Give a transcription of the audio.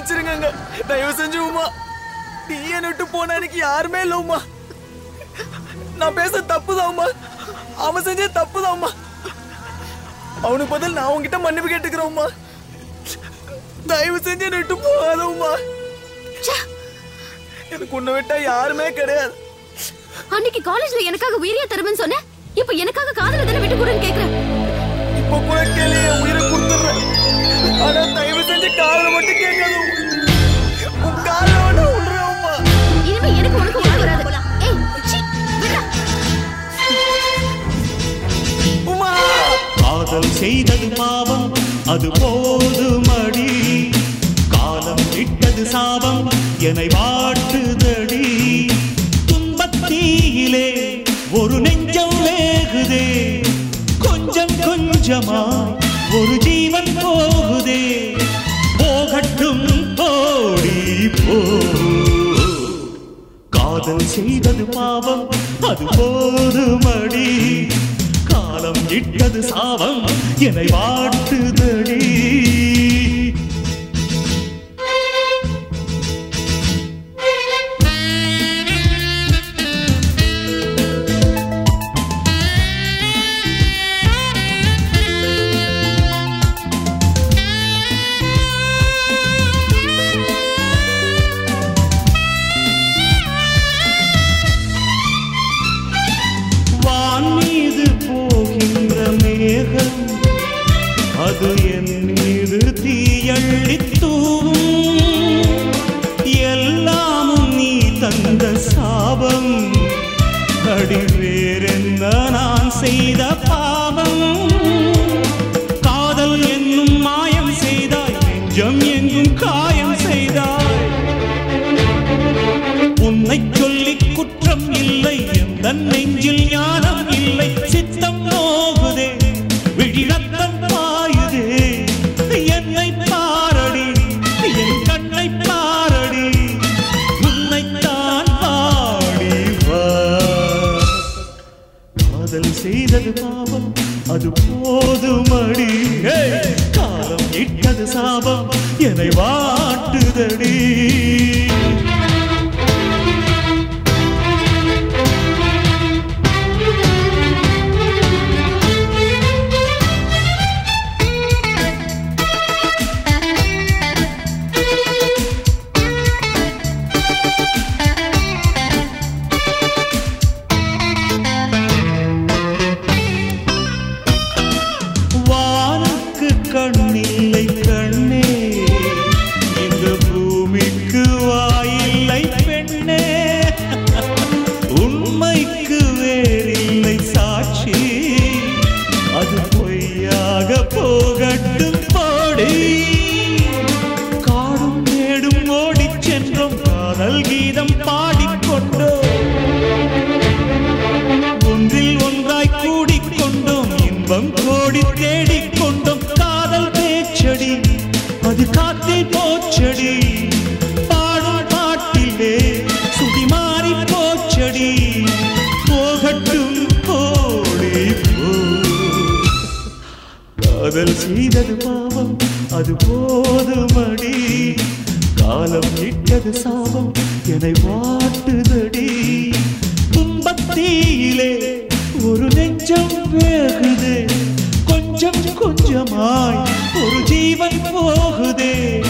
மன்னிச்சிருங்க தயவு செஞ்சு உமா நீ என்னை விட்டு போன எனக்கு யாருமே இல்ல உமா நான் பேச தப்புதான் உமா அவன் செஞ்ச தப்புதான் உமா அவனுக்கு பதில் நான் உன்கிட்ட மன்னிப்பு கேட்டுக்கிறேன் உமா தயவு செஞ்சு என்னை விட்டு போகாத உமா ச்சே, எனக்கு உன்னை விட்டா யாருமே கிடையாது அன்னைக்கு காலேஜ்ல எனக்காக உயிரியா தருவேன்னு சொன்னேன் இப்ப எனக்காக காதல தானே விட்டு கொடுன்னு கேக்குறேன் இப்ப கூட கேளு என் உயிரை கொடுத்துடுறேன் ஆனா தயவு செஞ்சு காதல மட்டும் கேட்காத உன் காதல மட்டும் விடுறேன் உமா இனிமே எனக்கு உனக்கு ஒண்ணு வராது ஏய் சீ, விட்றா. உமா காதல் செய்தது பாவம் அது போதுமடி காலம் இட்டது சாபம் என்னை வாட்டுதடி துன்பத்தீயிலே ஒரு நெஞ்சம் வேகுதே கொஞ்சம் கொஞ்சமா ஒரு ஜீவன் போகுதே போகட்டும் போடி போ காதல் செய்தது பாவம் அது போதுமடி காலம் இட்டது சாபம் என்னை வாட்டுதடி வான் மீது போகின்ற மேகம் அது என் மீது தீயள்ளித் தூவும் எல்லாமும் நீ தந்த சாபம் அடி வேறென்ன நான் செய்த பாவம் காதல் என்னும் மாயம் செய்தாய் நெஞ்சம் எங்கும் காயம் செய்தாய் உன்னை சொல்லி குற்றம் இல்லை எந்த நெஞ்சில் ஞானம் இல்லை சித்தம் நோகுதே விழிரத்தம் பாயுதே என்னை பாரடி என் கண்ணை பாரடி உன்னைத்தான் பாடி வா காதல் செய்தது பாவம் அது போதுமடி ஹே! காலம் இட்டது சாபம் என்னை வாட்டுதடி வானுக்கு கண்ணில்லை கண்ணே இந்த பூமிக்கு வாயில்லை பெண்ணே உண்மைக்கு வேறில்லை சாட்சி அது பொய்யாக போகட்டும் போடி காடும் மேடும் ஓடிச் சென்றோம் காதல் கீதம் பாடிக்கொண்டோம் ஒன்றில் ஒன்றாய் கூடிக்கொண்டோம் இன்பம் கோடி தேடிக்கொண்டோம் காதல் பேச்சடி அது காத்தில் போச்சடி பாடும் பாட்டிலே சுடி மாறி போச்சடி போகட்டும் போடி போ காதல் செய்தது பாவம் அது போதுமடி காலம் இட்டது சாபம் என்னை வாட்டுதடி துன்பத்தீயிலே ஒரு நெஞ்சம் வேகுது கொஞ்சம் கொஞ்சமாய் ஒரு ஜீவன் போகுதே